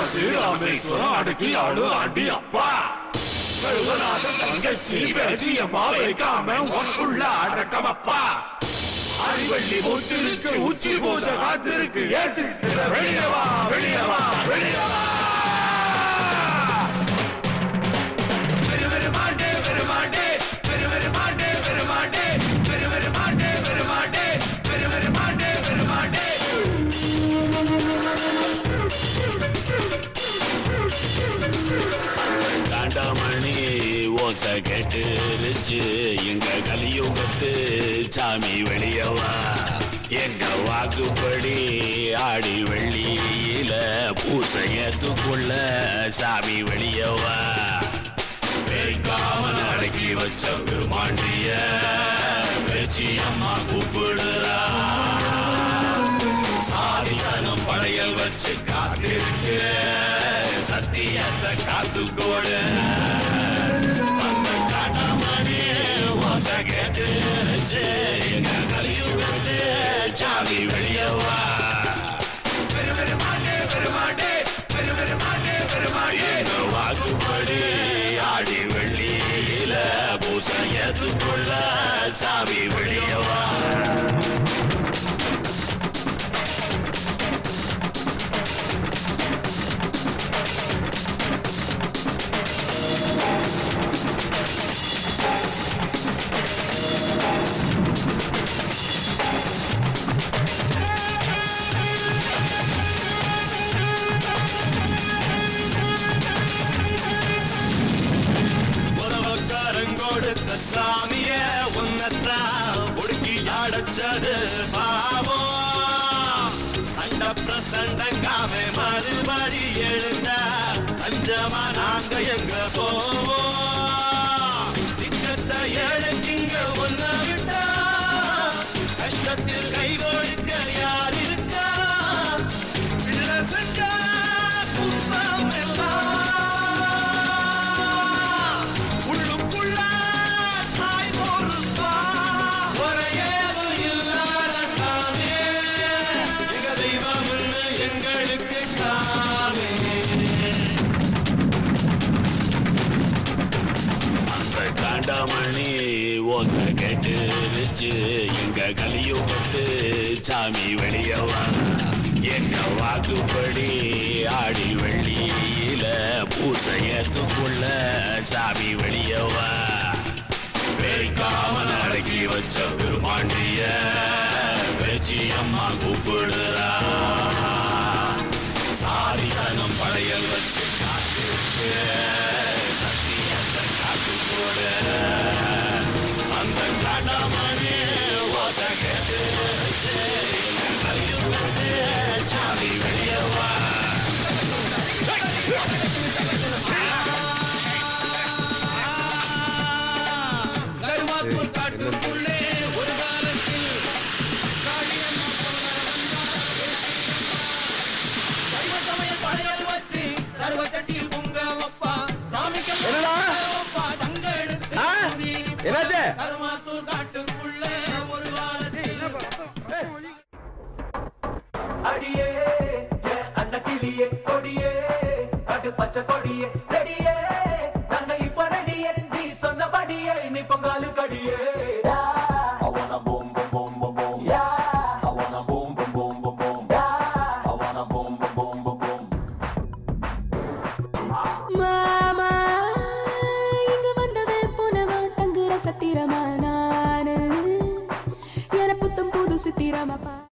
காசி ராமேஸ்வரம் அடுக்கி ஆடு ஆண்டி அப்பா கழுவநாதன் தங்கச்சி பேச்சி அம்மா வைக்காம உனக்குள்ள அடக்கமப்பா அறிவள்ளி முத்திருக்கு உச்சி பூஜை காத்திருக்கு ஏத்திருக்கிற வெளியவா வெளியவா வெளியவா பெருமாண்டே பெருமாண்டே பெருமாண்டே பெருமாண்டே பெருமாண்டே பெருமாண்டே பெருமாண்டே பெருமாண்டே காண்டாமணி ஓசை கேட்டுருச்சு எங்க கலியுகத்து சாமி வெளியவா எங்க வாக்குப்படி ஆடி வெள்ளியில பூசையத்துக்குள்ள சாமி வெளியவா பேய்க்காமல் அடக்கி வச்ச பெருமாண்டிய பேச்சி அம்மா கூப்பிடுறா சாதிசனம் படையல் வச்சு காத்திருக்கு சத்தியத்தை காத்துக்கோடு அந்த காட்டாமணி ஓச கேட்டுருச்சு எங்க கலியுகத்து சாமி வெளியவா பெருமாண்டே பெருமாண்டே பெருமாண்டே பெருமாண்டே எங்க வாக்குப்படி ஆடி வெள்ளியில பூசையத்துக்குள்ள சாமி வெளியவா உறவக்காரங்கோடுத்த சாமிய உன்னத்தான் ஒடுக்கி ஆடச்சது பாவம் சண்ட பிரசண்டங்காம மறுபடி எழுந்தா அஞ்சமா நாங்க எங்க போவோம் திக்கத்தை ஏழைக்கிங்க ஒன்ன விட்டா கஷ்டத்தில் கை கொடுக்க யார் இருக்கா பிள்ளை செஞ்சா குத்தம் எல்லாம் உள்ளுக்குள்ள தாய் பொறுப்பா குறையேது இல்லாத சாமி எங்க தெய்வம் எங்களுக்கு சாமி அந்த காண்டாமணி ஓச கேட்டுருச்சு எங்க கலியுகத்து சாமி வெளியவா எங்க வாக்குப்படி ஆடி வெள்ளியில பூசையத்துக்குள்ள சாமி வெளியவா பேய்க்காமல் அடக்கி வச்ச பெருமாண்டிய பேச்சி அம்மா கூப்பிடுறா சாரிசனம் படையல் வச்சு காத்திருக்கு சத்தியத்தை காத்து போடு அந்த காட்டாமணி ஓச கேட்டு சாமி வெளியவா கருவாத்தூர் காட்டுக்குள்ளே ஒரு காலத்தில் காளியம்மா சைவ சமய படையல் வச்சு சர்வ சட்டி பொங்க வப்பா சாமிக்கு வப்பா சங்க எடுத்து என்னாச்சு கருமாத்தூர் காட்டுக்குள்ளே ஒரு காலத்தில் அடியே என் அண்ண கிளியே கொடியே காட்டு பச்சை கொடியே ரெடியே நாங்க இப்ப ரெடியே நீ சொன்னபடியே நீ பொங்காலு கடியே I wanna boom boom boom boom boom yeah I wanna boom boom boom boom boom yeah I wanna boom boom boom boom boom மாமா இங்க வந்தவன் போனவன் தங்குற சத்திரமா நானு என புத்தம் புது சித்திரமாப்பா